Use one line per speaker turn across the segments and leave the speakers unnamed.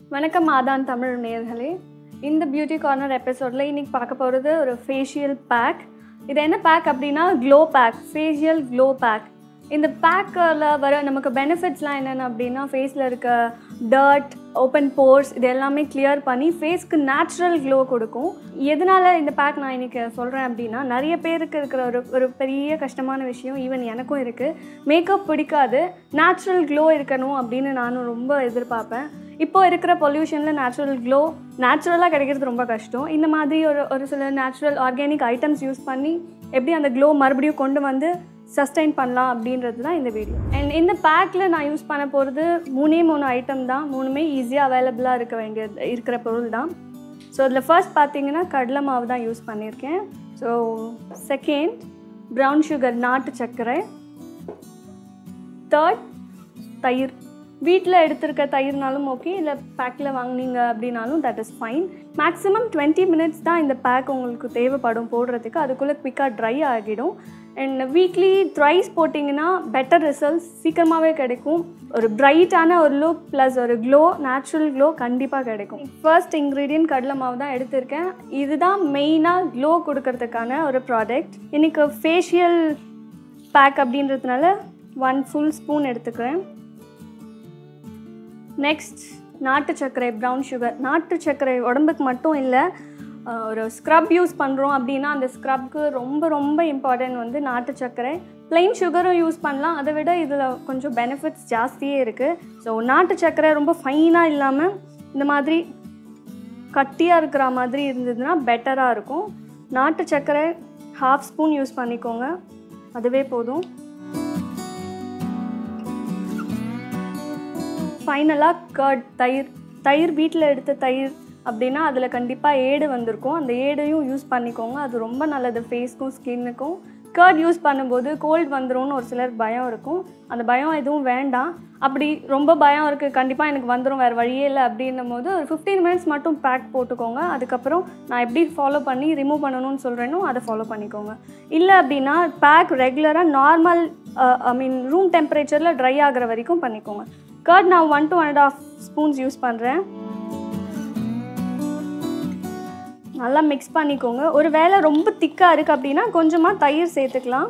வணக்கம் ஆதான் தமிழ் நேயர்களே இந்த பியூட்டி கார்னர் எபிசோடில் இன்னைக்கு பார்க்க போகிறது ஒரு ஃபேஷியல் பேக் இது என்ன பேக் அப்படின்னா glow pack facial glow pack இந்த பேக்கில் வர நமக்கு பெனிஃபிட்ஸ்லாம் என்னென்ன அப்படின்னா ஃபேஸில் இருக்க டர்ட் ஓப்பன் போர்ஸ் இது எல்லாமே கிளியர் பண்ணி ஃபேஸ்க்கு நேச்சுரல் க்ளோ கொடுக்கும் எதனால் இந்த பேக் நான் இன்றைக்கி சொல்கிறேன் அப்படின்னா நிறைய பேருக்கு இருக்கிற ஒரு ஒரு பெரிய கஷ்டமான விஷயம் ஈவன் எனக்கும் இருக்குது மேக்கப் பிடிக்காது நேச்சுரல் க்ளோ இருக்கணும் அப்படின்னு நானும் ரொம்ப எதிர்பார்ப்பேன் இப்போ இருக்கிற பொல்யூஷனில் நேச்சுரல் க்ளோ நேச்சுரலாக கிடைக்கிறது ரொம்ப கஷ்டம் இந்த மாதிரி ஒரு ஒரு சில நேச்சுரல் ஆர்கானிக் ஐட்டம்ஸ் யூஸ் பண்ணி எப்படி அந்த க்ளோ மறுபடியும் கொண்டு வந்து சஸ்டைன் பண்ணலாம் அப்படின்றது தான் இந்த வீடியோ அண்ட் இந்த பேக்கில் நான் யூஸ் பண்ண போகிறது மூணே மூணு ஐட்டம் தான் மூணுமே ஈஸியாக அவைலபிளாக இருக்க வேண்டியது இருக்கிற பொருள் தான் ஸோ அதில் ஃபர்ஸ்ட் பார்த்தீங்கன்னா கடலை மாவு தான் யூஸ் பண்ணியிருக்கேன் ஸோ செகண்ட் ப்ரௌன் சுகர் நாட்டு சர்க்கரை தேர்ட் தயிர் வீட்டில் எடுத்திருக்க தயிர்னாலும் ஓகே இல்லை பேக்கில் வாங்குனீங்க அப்படின்னாலும் that is fine maximum twenty minutes தான் இந்த பேக் உங்களுக்கு தேவைப்படும் போடுறதுக்கு அதுக்குள்ளே குவிக்காக ட்ரை ஆகிடும் அண்ட் வீக்லி த்ரைஸ் போட்டிங்கன்னா பெட்டர் ரிசல்ட்ஸ் சீக்கிரமாகவே கிடைக்கும் ஒரு பிரைட்டான ஒரு லுக் ப்ளஸ் ஒரு க்ளோ நேச்சுரல் க்ளோ கண்டிப்பாக கிடைக்கும் ஃபர்ஸ்ட் இன்க்ரீடியன்ட் கடலை மாவு தான் எடுத்திருக்கேன் இதுதான் மெயினாக க்ளோ கொடுக்கறதுக்கான ஒரு ப்ராடக்ட் இன்றைக்கி ஃபேஷியல் பேக் அப்படின்றதுனால ஒன் ஃபுல் ஸ்பூன் எடுத்துக்கிறேன் நெக்ஸ்ட் நாட்டு சர்க்கரை ப்ரௌன் சுகர் நாட்டு சர்க்கரை உடம்புக்கு மட்டும் இல்லை ஒரு ஸ்க்ரப் யூஸ் பண்ணுறோம் அப்படின்னா அந்த ஸ்க்ரப்க்கு ரொம்ப ரொம்ப இம்பார்ட்டன்ட் வந்து நாட்டு சர்க்கரை plain சுகரும் யூஸ் பண்ணலாம் அதை விட இதில் கொஞ்சம் பெனிஃபிட்ஸ் ஜாஸ்தியே இருக்குது ஸோ நாட்டு சர்க்கரை ரொம்ப ஃபைனாக இல்லாமல் இந்த மாதிரி கட்டியாக இருக்கிற மாதிரி இருந்ததுன்னா பெட்டராக இருக்கும் நாட்டு சர்க்கரை ஹாஃப் ஸ்பூன் யூஸ் பண்ணிக்கோங்க அதுவே போதும் ஃபைனலாக கர்ட் தயிர் தயிர் வீட்டில் எடுத்த தயிர் அப்படின்னா அதில் கண்டிப்பாக ஏடு வந்திருக்கும் அந்த ஏடையும் யூஸ் பண்ணிக்கோங்க அது ரொம்ப நல்லது ஃபேஸ்க்கும் ஸ்கின்னுக்கும் கர்ட் யூஸ் பண்ணும்போது கோல்டு வந்துரும்னு ஒரு சிலர் பயம் இருக்கும் அந்த பயம் எதுவும் வேண்டாம் அப்படி ரொம்ப பயம் இருக்குது கண்டிப்பாக எனக்கு வந்துடும் வேறு வழியே இல்லை அப்படின்னும் போது ஒரு ஃபிஃப்டீன் மினிட்ஸ் மட்டும் பேக் போட்டுக்கோங்க அதுக்கப்புறம் நான் எப்படி ஃபாலோ பண்ணி ரிமூவ் பண்ணணும்னு சொல்கிறேனோ அதை ஃபாலோ பண்ணிக்கோங்க இல்லை அப்படின்னா பேக் ரெகுலராக நார்மல் ஐ மீன் ரூம் டெம்பரேச்சரில் ட்ரை ஆகிற வரைக்கும் பண்ணிக்கோங்க கர்ட் நான் one to one and half spoons use பண்ணுறேன் நல்லா மிக்ஸ் பண்ணிக்கோங்க ஒரு வேளை ரொம்ப திக்காக இருக்குது அப்படின்னா கொஞ்சமாக தயிர் சேர்த்துக்கலாம்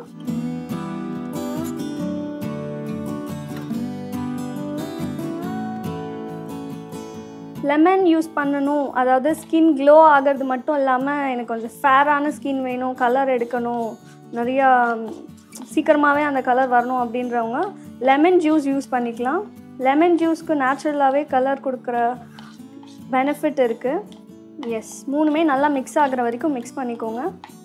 லெமன் யூஸ் பண்ணணும் அதாவது ஸ்கின் க்ளோ ஆகிறது மட்டும் இல்லாமல் எனக்கு கொஞ்சம் ஃபேரான ஸ்கின் வேணும் கலர் எடுக்கணும் நிறையா சீக்கிரமாகவே அந்த கலர் வரணும் அப்படின்றவங்க லெமன் ஜூஸ் யூஸ் பண்ணிக்கலாம் லெமன் ஜூஸ்க்கு நேச்சுரலாகவே கலர் கொடுக்குற பெனிஃபிட் இருக்குது எஸ் மூணுமே நல்லா மிக்ஸ் ஆகிற வரைக்கும் மிக்ஸ் பண்ணிக்கோங்க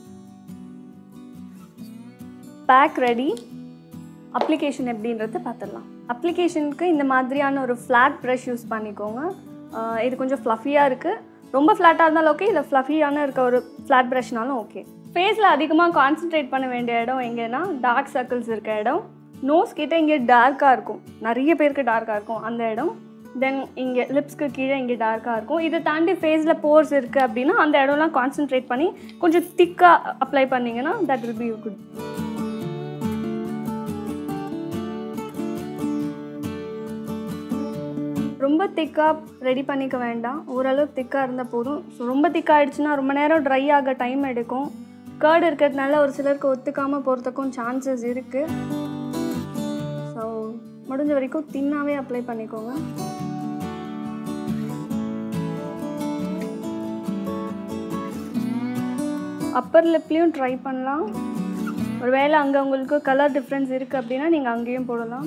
பேக் ரெடி அப்ளிகேஷன் எப்படின்றது பார்த்துடலாம் அப்ளிகேஷனுக்கு இந்த மாதிரியான ஒரு ஃப்ளாட் ப்ரஷ் யூஸ் பண்ணிக்கோங்க ஆஹ் இது கொஞ்சம் ஃப்ளஃபியாக இருக்குது ரொம்ப ஃப்ளாட்டாக இருந்தாலும் ஓகே இல்லை ஃப்ளஃபியான இருக்க ஒரு ஃப்ளாட் ப்ரஷ்னாலும் ஓகே ஃபேஸில் அதிகமாக கான்சென்ட்ரேட் பண்ண வேண்டிய இடம் எங்கன்னா டார்க் சர்க்கிள்ஸ் இருக்க இடம் நோஸ் கிட்ட இங்கே டார்க்காக இருக்கும் நிறைய பேருக்கு டார்க்காக இருக்கும் அந்த இடம் தென் இங்கே லிப்ஸ்க்கு கீழே இங்கே டார்க்காக இருக்கும் இதை தாண்டி ஃபேஸில் போர்ஸ் இருக்குது அப்படின்னா அந்த இடம்லாம் கான்சென்ட்ரேட் பண்ணி கொஞ்சம் திக்காக அப்ளை பண்ணிங்கன்னா தட் வில் பி குட் ரொம்ப திக்காக ரெடி பண்ணிக்க வேண்டாம் ஓரளவுக்கு திக்காக இருந்தால் போதும் ஸோ ரொம்ப திக்காக ஆயிடுச்சுன்னா ரொம்ப நேரம் ட்ரை ஆக டைம் எடுக்கும் கேர்டு இருக்கிறதுனால ஒரு சிலருக்கு ஒத்துக்காமல் போகிறதுக்கும் சான்சஸ் இருக்குது ஸோ முடிஞ்ச வரைக்கும் தின்னாவே அப்ளை பண்ணிக்கோங்க அப்பர் லிப்லேயும் ட்ரை பண்ணலாம் ஒருவேளை அங்கே உங்களுக்கு கலர் டிஃப்ரென்ஸ் இருக்குது அப்படின்னா நீங்கள் அங்கேயும் போடலாம்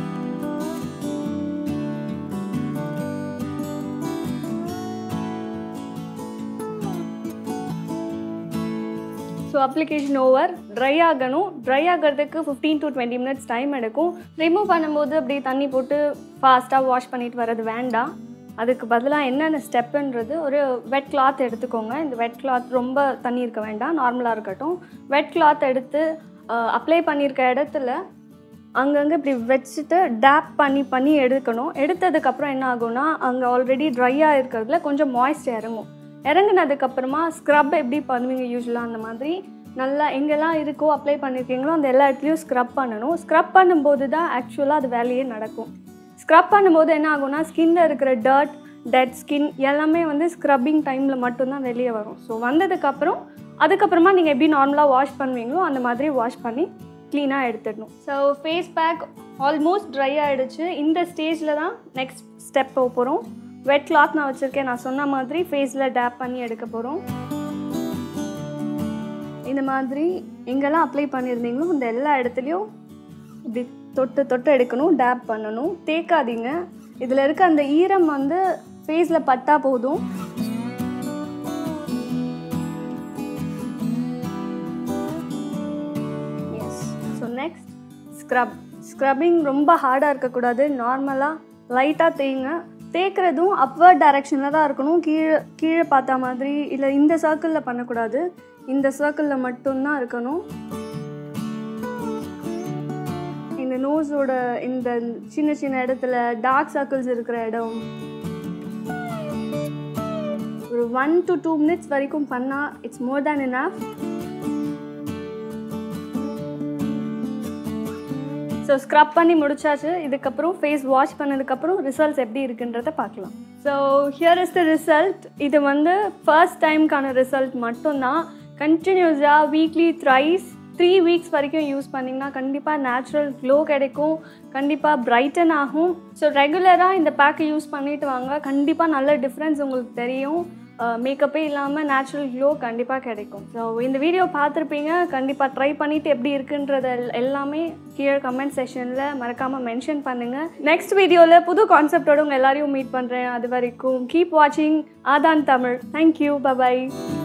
ஸோ அப்ளிகேஷன் ஓவர் ட்ரை ஆகணும் ட்ரை ஆகிறதுக்கு fifteen to twenty minutes time எடுக்கும் ரிமூவ் பண்ணும்போது அப்படியே தண்ணி போட்டு ஃபாஸ்ட்டாக வாஷ் பண்ணிட்டு வர்றது வேண்டாம் அதுக்கு பதிலாக என்னென்ன ஸ்டெப்புன்றது ஒரு வெட் கிளாத் எடுத்துக்கோங்க இந்த வெட் கிளாத் ரொம்ப தண்ணி இருக்க வேண்டாம் நார்மலாக இருக்கட்டும் வெட் கிளாத் எடுத்து அப்ளை பண்ணியிருக்க இடத்துல அங்கங்கே இப்படி வச்சுட்டு டேப் பண்ணி பண்ணி எடுக்கணும் எடுத்ததுக்கப்புறம் என்ன ஆகும்னா அங்கே ஆல்ரெடி ட்ரையாக இருக்கிறதுல கொஞ்சம் மாய்ஸ்ட் இறங்கும் இறங்குனதுக்கப்புறமா ஸ்க்ரப் எப்படி பண்ணுவீங்க யூஸ்வலாக அந்த மாதிரி நல்லா எங்கெல்லாம் இருக்கோ அப்ளை பண்ணியிருக்கீங்களோ அந்த எல்லா இடத்துலையும் ஸ்க்ரப் பண்ணணும் ஸ்க்ரப் பண்ணும்போது தான் ஆக்சுவலாக அது வேலையே நடக்கும் ஸ்க்ரப் பண்ணும்போது என்ன ஆகும்னா ஸ்கின்ல இருக்கிற டர்ட் டெட் ஸ்கின் எல்லாமே வந்து ஸ்க்ரப்பிங் டைமில் மட்டும்தான் வெளியே வரும் ஸோ வந்ததுக்கப்புறம் அதுக்கப்புறமா நீங்கள் எப்படி நார்மலாக வாஷ் பண்ணுவீங்களோ அந்த மாதிரி வாஷ் பண்ணி க்ளீனாக எடுத்துடணும் so face pack almost dry ஆகிடுச்சு இந்த ஸ்டேஜில் தான் நெக்ஸ்ட் ஸ்டெப் போக போகிறோம் வெட் கிளாத் நான் வச்சுருக்கேன் நான் சொன்ன மாதிரி ஃபேஸில் டேப் பண்ணி எடுக்க போகிறோம் இந்த மாதிரி எங்கெல்லாம் அப்ளை பண்ணியிருந்தீங்களோ இந்த எல்லா இடத்துலையும் இப்படி தொட்டு தொட்டு எடுக்கணும் டேப் பண்ணணும் தேக்காதீங்க இதில் இருக்க அந்த ஈரம் வந்து ஃபேஸில் பட்டா போதும் yes so next scrub scrubbing ரொம்ப ஹார்டாக இருக்கக்கூடாது நார்மலாக லைட்டாக தேய்ங்க தேய்க்கிறதும் அப்வர்ட் டைரெக்ஷனில் தான் இருக்கணும் கீழே கீழே பார்த்த மாதிரி இல்லை இந்த சர்க்கிளில் பண்ணக்கூடாது இந்த சர்க்கிளில் மட்டும்தான் இருக்கணும் இந்த நோஸோட இந்த சின்ன சின்ன இடத்துல டார்க் சர்க்கிள்ஸ் இருக்கிற இடம் ஒரு ஒன் டு டூ மினிட்ஸ் வரைக்கும் பண்ணால் it's more than enough so scrub பண்ணி முடிச்சாச்சு இதுக்கப்புறம் ஃபேஸ் வாஷ் பண்ணதுக்கப்புறம் ரிசல்ட்ஸ் எப்படி இருக்குன்றத பார்க்கலாம் so here is the result இது வந்து ஃபர்ஸ்ட் டைம்க்கான ரிசல்ட் மட்டும்தான் கண்டினியூஸாக வீக்லி த்ரைஸ் த்ரீ வீக்ஸ் வரைக்கும் யூஸ் பண்ணிங்கன்னா கண்டிப்பாக நேச்சுரல் க்ளோ கிடைக்கும் கண்டிப்பாக பிரைட்டன் ஆகும் ஸோ ரெகுலராக இந்த பேக்கை யூஸ் பண்ணிட்டு வாங்க கண்டிப்பாக நல்ல டிஃப்ரென்ஸ் உங்களுக்கு தெரியும் மேக்கப்பே இல்லாமல் நேச்சுரல் க்ளோ கண்டிப்பாக கிடைக்கும் ஸோ இந்த வீடியோ பார்த்துருப்பீங்க கண்டிப்பாக ட்ரை பண்ணிவிட்டு எப்படி இருக்குன்றத எல்- எல்லாமே கீழே கமெண்ட் செஷனில் மறக்காமல் மென்ஷன் பண்ணுங்கள் நெக்ஸ்ட் வீடியோவில் புது கான்செப்டோட உங்கள் எல்லாரையும் மீட் பண்ணுறேன் அது வரைக்கும் கீப் வாட்சிங் ஆதான் தமிழ் தேங்க்யூ பபாய்